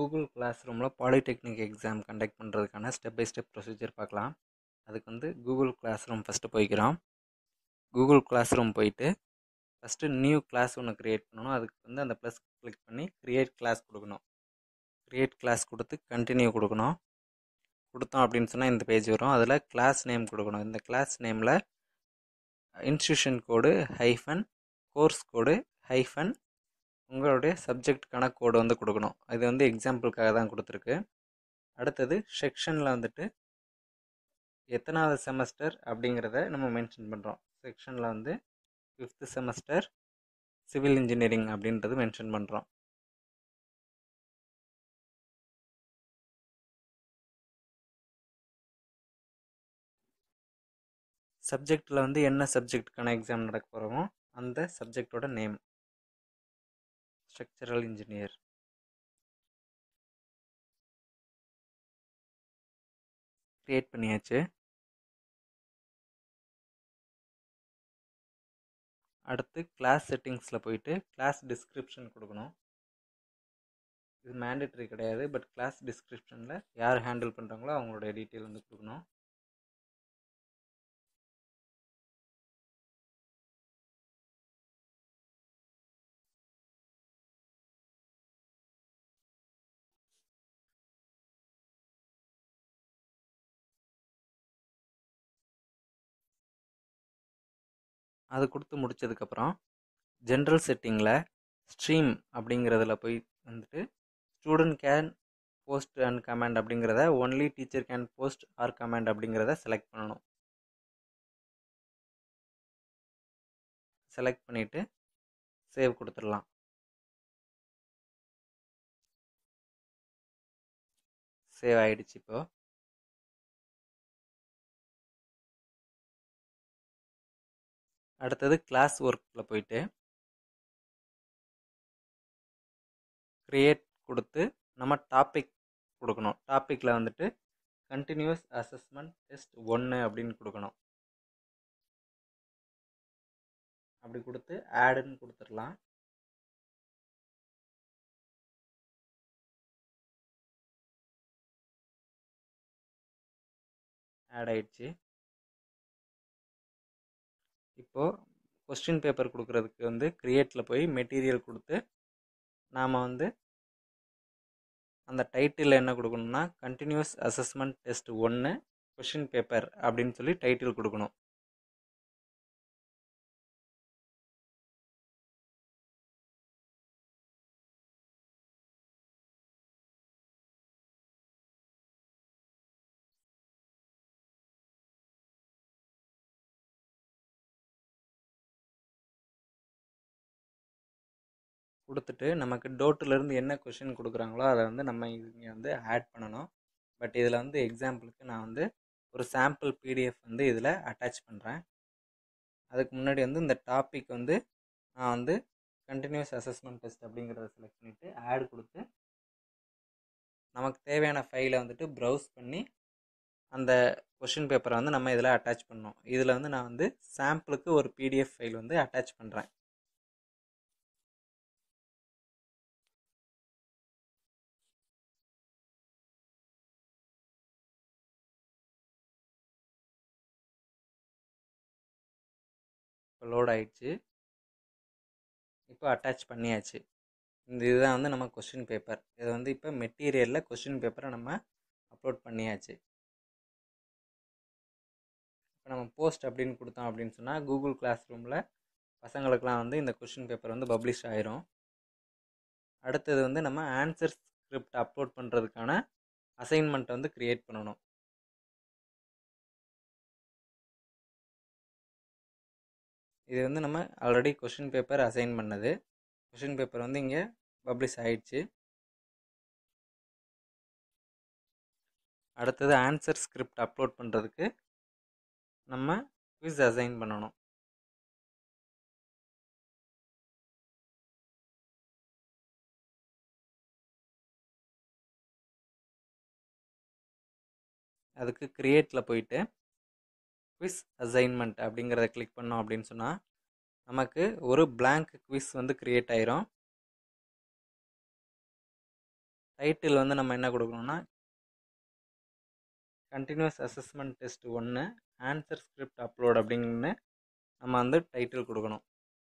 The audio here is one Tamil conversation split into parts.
கூகுள் கிளாஸ் ரூமில் பாலிடெக்னிக் எக்ஸாம் கண்டக்ட் பண்ணுறதுக்கான ஸ்டெப் பை ஸ்டெப் ப்ரொசீஜர் பார்க்கலாம் அதுக்கு வந்து கூகுள் கிளாஸ் ரூம் ஃபஸ்ட்டு போய்க்கிறோம் கூகுள் கிளாஸ் ரூம் போயிட்டு ஃபஸ்ட்டு நியூ கிளாஸ் ஒன்று க்ரியேட் பண்ணணும் அதுக்கு வந்து அந்த ப்ளஸ் கிளிக் பண்ணி க்ரியேட் கிளாஸ் கொடுக்கணும் க்ரியேட் கிளாஸ் கொடுத்து கண்டினியூ கொடுக்கணும் கொடுத்தோம் அப்படின்னு சொன்னால் இந்த பேஜ் வரும் அதில் கிளாஸ் நேம் கொடுக்கணும் இந்த கிளாஸ் நேமில் institution code hyphen course code hyphen உங்களுடைய சப்ஜெக்ட்டுக்கான கோடு வந்து கொடுக்கணும் இது வந்து எக்ஸாம்பிளுக்காக தான் கொடுத்துருக்கு அடுத்தது செக்ஷனில் வந்துட்டு எத்தனாவது செமஸ்டர் அப்படிங்கிறத நம்ம மென்ஷன் பண்ணுறோம் செக்ஷனில் வந்து ஃபிஃப்த்து செமஸ்டர் சிவில் இன்ஜினியரிங் அப்படின்றது மென்ஷன் பண்ணுறோம் சப்ஜெக்டில் வந்து என்ன சப்ஜெக்ட்டுக்கான எக்ஸாம் நடக்க போகிறோமோ அந்த சப்ஜெக்டோட நேம் ஸ்ட்ரக்சரல் இன்ஜினியர் க்ரியேட் பண்ணியாச்சு அடுத்து கிளாஸ் செட்டிங்ஸில் போயிட்டு கிளாஸ் டிஸ்கிரிப்ஷன் கொடுக்கணும் இது மேண்டேட்ரி கிடையாது பட் கிளாஸ் டிஸ்கிரிப்ஷனில் யார் ஹேண்டில் பண்ணுறாங்களோ அவங்களுடைய டீட்டெயில் வந்து கொடுக்கணும் அது கொடுத்து முடிச்சதுக்கப்புறம் ஜென்ரல் செட்டிங்கில் ஸ்ட்ரீம் அப்படிங்கிறதுல போய் வந்துட்டு student can post and comment அப்படிங்கிறத only teacher can post or comment அப்படிங்கிறத செலக்ட் பண்ணணும் செலக்ட் பண்ணிவிட்டு சேவ் கொடுத்துடலாம் சேவ் ஆகிடுச்சு இப்போது அடுத்தது கிளாஸ் ஒர்க்கில் போயிட்டு க்ரியேட் கொடுத்து நம்ம டாபிக் கொடுக்கணும் டாப்பிக்கில் வந்துட்டு கண்டினியூஸ் அசஸ்மெண்ட் டெஸ்ட் ஒன்று அப்படின்னு கொடுக்கணும் அப்படி கொடுத்து ஆடுன்னு கொடுத்துடலாம் ஆட் ஆயிடுச்சு இப்போது கொஸ்டின் பேப்பர் கொடுக்குறதுக்கு வந்து க்ரியேட்டில் போய் மெட்டீரியல் கொடுத்து நாம் வந்து அந்த டைட்டில் என்ன கொடுக்கணும்னா கண்டினியூஸ் அசஸ்மெண்ட் டெஸ்ட் ஒன்று கொஷின் பேப்பர் அப்படின்னு சொல்லி டைட்டில் கொடுக்கணும் கொடுத்துட்டு நமக்கு டோட்டிலேருந்து என்ன கொஷின் கொடுக்குறாங்களோ அதை வந்து நம்ம இங்கே வந்து ஆட் பண்ணணும் பட் இதில் வந்து எக்ஸாம்பிளுக்கு நான் வந்து ஒரு சாம்பிள் பிடிஎஃப் வந்து இதில் அட்டாச் பண்ணுறேன் அதுக்கு முன்னாடி வந்து இந்த டாபிக் வந்து நான் வந்து கண்டினியூஸ் அசஸ்மெண்ட் டெஸ்ட் அப்படிங்கிறத செலக்ட் பண்ணிவிட்டு ஆட் கொடுத்து நமக்கு தேவையான ஃபைலை வந்துட்டு ப்ரௌஸ் பண்ணி அந்த கொஷின் பேப்பரை வந்து நம்ம இதில் அட்டாச் பண்ணோம் இதில் வந்து நான் வந்து சாம்பிளுக்கு ஒரு பிடிஎஃப் ஃபைல் வந்து அட்டாச் பண்ணுறேன் இப்போ லோட் ஆயிடுச்சு இப்போ அட்டாச் பண்ணியாச்சு இந்த இதுதான் வந்து நம்ம கொஷின் பேப்பர் இது வந்து இப்போ மெட்டீரியலில் கொஷின் பேப்பரை நம்ம அப்லோட் பண்ணியாச்சு இப்போ நம்ம போஸ்ட் அப்படின்னு கொடுத்தோம் அப்படின்னு சொன்னால் கூகுள் கிளாஸ் ரூமில் பசங்களுக்கெலாம் வந்து இந்த கொஷின் பேப்பர் வந்து பப்ளிஷ் ஆயிரும் அடுத்தது வந்து நம்ம ஆன்சர் ஸ்கிரிப்ட் அப்லோட் பண்ணுறதுக்கான அசைன்மெண்ட்டை வந்து க்ரியேட் பண்ணணும் இது வந்து நம்ம ஆல்ரெடி கொஷின் பேப்பர் அசைன் பண்ணது கொஷின் பேப்பர் வந்து இங்கே பப்ளிஷ் ஆயிடுச்சு அடுத்தது ஆன்சர் ஸ்கிரிப்ட் அப்லோட் பண்ணுறதுக்கு நம்ம குவிஸ் அசைன் பண்ணணும் அதுக்கு க்ரியேட்டில் போயிட்டு குவிஸ் அசைன்மெண்ட் அப்படிங்கிறத கிளிக் பண்ணோம் அப்படின்னு சொன்னால் நமக்கு ஒரு blank குவிஸ் வந்து க்ரியேட் ஆயிரும் டைட்டில் வந்து நம்ம என்ன கொடுக்கணும்னா கண்டினியூஸ் அசஸ்மெண்ட் டெஸ்ட் ஒன்று ஆன்சர் ஸ்கிரிப்ட் அப்லோட் அப்படின்னு நம்ம வந்து டைட்டில் கொடுக்கணும்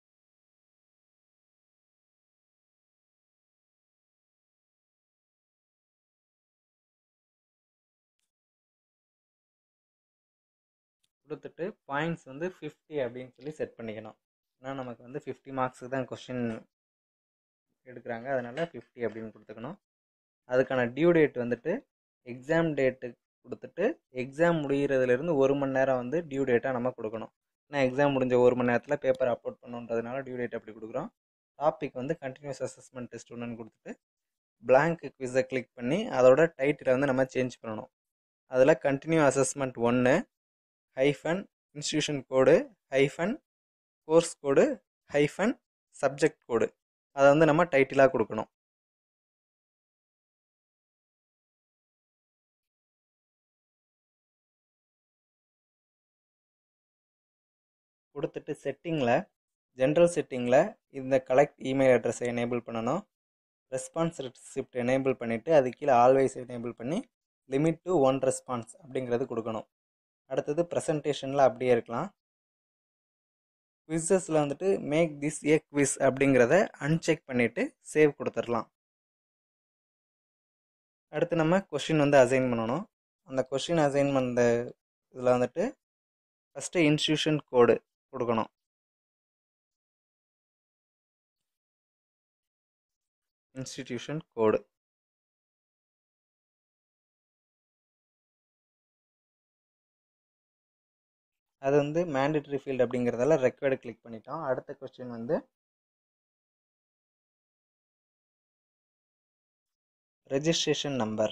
கொடுத்துட்டு பாயிண்ட்ஸ் வந்து ஃபிஃப்டி அப்படின்னு சொல்லி செட் பண்ணிக்கணும் ஏன்னா நமக்கு வந்து ஃபிஃப்டி மார்க்ஸுக்கு தான் கொஷின் எடுக்கிறாங்க அதனால் ஃபிஃப்டி அப்படின்னு கொடுத்துக்கணும் அதுக்கான டியூ டேட் வந்துட்டு எக்ஸாம் டேட்டு கொடுத்துட்டு எக்ஸாம் முடிகிறதுலேருந்து ஒரு மணி நேரம் வந்து டியூ டேட்டாக நம்ம கொடுக்கணும் ஏன்னா எக்ஸாம் முடிஞ்ச ஒரு மணி நேரத்தில் பேப்பர் அப்லோட் பண்ணுன்றதுனால டியூ டேட் அப்படி கொடுக்குறோம் டாபிக் வந்து கண்டினியூஸ் அசஸ்மெண்ட் டெஸ்ட் ஒன்றுன்னு கொடுத்துட்டு பிளாங்க் குவிஸை கிளிக் பண்ணி அதோட டைட்டிலை வந்து நம்ம சேஞ்ச் பண்ணணும் அதில் கண்டினியூ அசஸ்மெண்ட் ஒன்று hyphen institution code hyphen course code hyphen subject code அதை வந்து நம்ம டைட்டிலாக கொடுக்கணும் கொடுத்துட்டு செட்டிங்கில் ஜென்ரல் செட்டிங்கில் இந்த கலெக்ட் இமெயில் அட்ரஸை எனேபிள் பண்ணணும் ரெஸ்பான்ஸ் ரெசிப்ட் எனேபிள் பண்ணிவிட்டு அது கீழே ஆல்வேஸ் எனேபிள் பண்ணி லிமிட் டு ஒன் ரெஸ்பான்ஸ் அப்படிங்கிறது கொடுக்கணும் அடுத்தது ப்ரெசன்டேஷனில் அப்படியே இருக்கலாம் குவிஸஸில் வந்துட்டு மேக் திஸ் ஏ குவிஸ் அப்படிங்கிறத அன்செக் பண்ணிவிட்டு சேவ் கொடுத்துடலாம் அடுத்து நம்ம கொஷின் வந்து அசைன் பண்ணணும் அந்த கொஷின் அசைன் பண்ண இதில் வந்துட்டு ஃபஸ்ட்டு இன்ஸ்டியூஷன் கோடு கொடுக்கணும் இன்ஸ்டிடியூஷன் கோடு அது வந்து மேண்டேட்ரி ஃபீல்டு அப்படிங்கிறதால ரெக்வர்டு கிளிக் பண்ணிட்டோம் அடுத்த கொஸ்டின் வந்து ரெஜிஸ்ட்ரேஷன் நம்பர்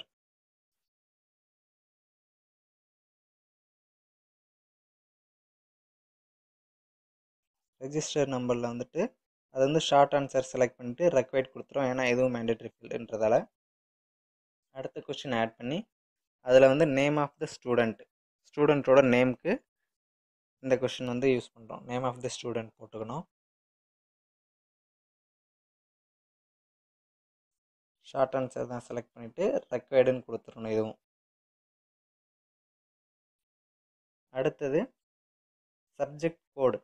ரெஜிஸ்டர் நம்பரில் வந்துட்டு அது வந்து ஷார்ட் ஆன்சர் செலக்ட் பண்ணிட்டு ரெக்வைட் கொடுத்துரும் ஏன்னா எதுவும் மேண்டேட்ரி ஃபீல்டுன்றதால அடுத்த கொஸ்டின் ஆட் பண்ணி அதில் வந்து நேம் ஆஃப் த ஸ்டூடெண்ட் ஸ்டூடெண்ட்டோட நேமுக்கு இந்த கொஷின் வந்து யூஸ் பண்ணுறோம் நேம் ஆஃப் த ஸ்டூடெண்ட் போட்டுக்கணும் ஷார்ட் ஆன்சர் தான் செலக்ட் பண்ணிவிட்டு ரெக்வைடுன்னு கொடுத்துடணும் இதுவும் அடுத்தது சப்ஜெக்ட் கோடு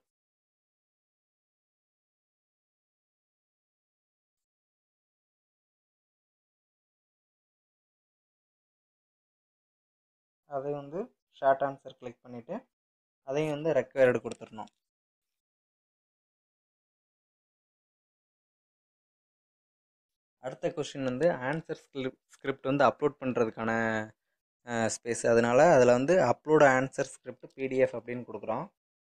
அதை வந்து ஷார்ட் ஆன்சர் கிளிக் பண்ணிவிட்டு அதையும் வந்து ரெக்வயர்டு கொடுத்துடணும் அடுத்த கொஷின் வந்து ஆன்சர் ஸ்கிரிப்ட் வந்து அப்லோட் பண்ணுறதுக்கான ஸ்பேஸ் அதனால் அதில் வந்து அப்லோட் ஆன்சர் ஸ்கிரிப்ட் பிடிஎஃப் அப்படின்னு கொடுக்குறோம்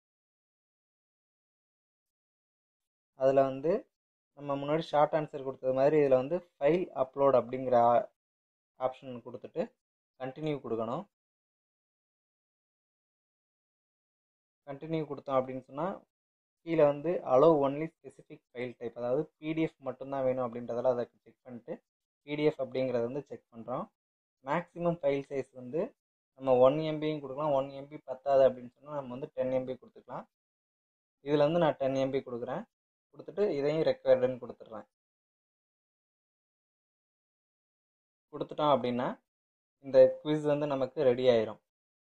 அதில் வந்து நம்ம முன்னாடி ஷார்ட் ஆன்சர் கொடுத்தது மாதிரி இதில் வந்து ஃபைல் அப்லோட் அப்படிங்கிற ஆப்ஷன் கொடுத்துட்டு கண்டினியூ கொடுக்கணும் கண்டினியூ கொடுத்தோம் அப்படின்னு சொன்னால் கீழே வந்து allow only specific file type அதாவது பிடிஎஃப் மட்டும்தான் வேணும் அப்படின்றதால அதை செக் பண்ணிட்டு பிடிஎஃப் அப்படிங்கிறத வந்து செக் பண்ணுறோம் மேக்ஸிமம் ஃபைல் சைஸ் வந்து நம்ம ஒன் எம்பியும் கொடுக்கலாம் ஒன் எம்பி பத்தாது அப்படின்னு சொன்னால் நம்ம வந்து டென் எம்பி கொடுத்துக்கலாம் இதில் வந்து நான் டென் எம்பி கொடுக்குறேன் கொடுத்துட்டு இதையும் ரெக்வயர்டுன்னு கொடுத்துட்றேன் கொடுத்துட்டோம் அப்படின்னா இந்த குவிஸ் வந்து நமக்கு ரெடி ஆயிரும்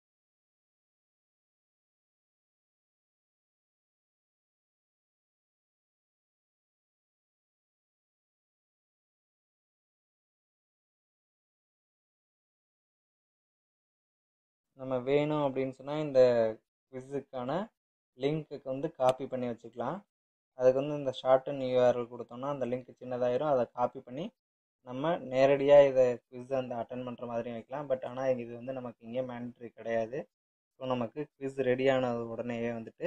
நம்ம வேணும் அப்படின்னு சொன்னால் இந்த குவிஸுக்கான லிங்க்குக்கு வந்து காப்பி பண்ணி வச்சுக்கலாம் அதுக்கு வந்து இந்த ஷார்ட்டன் யூஆர்எல் கொடுத்தோம்னா அந்த லிங்க் சின்னதாயிரும் அதை காப்பி பண்ணி நம்ம நேரடியாக இதை குவிஸ் வந்து அட்டன் பண்ணுற மாதிரியும் வைக்கலாம் பட் ஆனால் இது வந்து நமக்கு இங்கே மேண்டட்ரி கிடையாது ஸோ நமக்கு குவிஸ் ரெடியான உடனேயே வந்துட்டு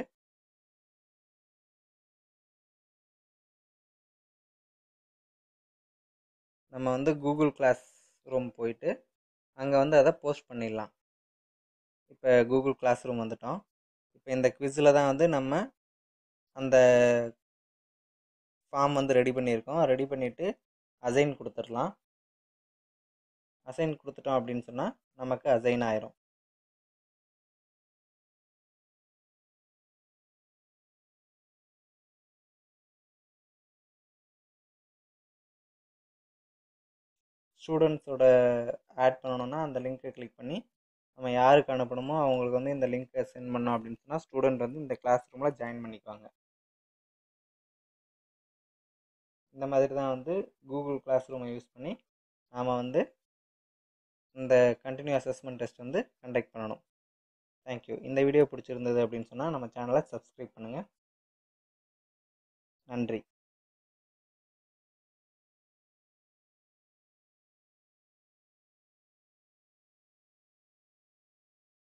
நம்ம வந்து கூகுள் கிளாஸ் ரூம் போயிட்டு அங்கே வந்து அதை போஸ்ட் பண்ணிடலாம் இப்போ கூகுள் கிளாஸ் ரூம் வந்துட்டோம் இப்போ இந்த குவிஸில் தான் வந்து நம்ம அந்த ஃபார்ம் வந்து ரெடி பண்ணியிருக்கோம் ரெடி பண்ணிவிட்டு அசைன் கொடுத்துடலாம் அசைன் கொடுத்துட்டோம் அப்படின்னு சொன்னால் நமக்கு அசைன் ஆயிரும் ஸ்டூடெண்ட்ஸோட ஆட் பண்ணணும்னா அந்த லிங்க்கை கிளிக் பண்ணி நம்ம யாருக்கு அனுப்பணுமோ அவங்களுக்கு வந்து இந்த லிங்க்கை சென்ட் பண்ணோம் அப்படின்னு சொன்னால் ஸ்டூடெண்ட் வந்து இந்த கிளாஸ் ரூமில் ஜாயின் பண்ணிக்குவாங்க இந்த மாதிரி தான் வந்து கூகுள் கிளாஸ் ரூமை யூஸ் பண்ணி நாம் வந்து இந்த கண்டினியூ அசஸ்மெண்ட் டெஸ்ட் வந்து கண்டக்ட் பண்ணணும் தேங்க்யூ இந்த வீடியோ பிடிச்சிருந்தது அப்படின்னு சொன்னால் நம்ம சேனலை சப்ஸ்கிரைப் பண்ணுங்கள் நன்றி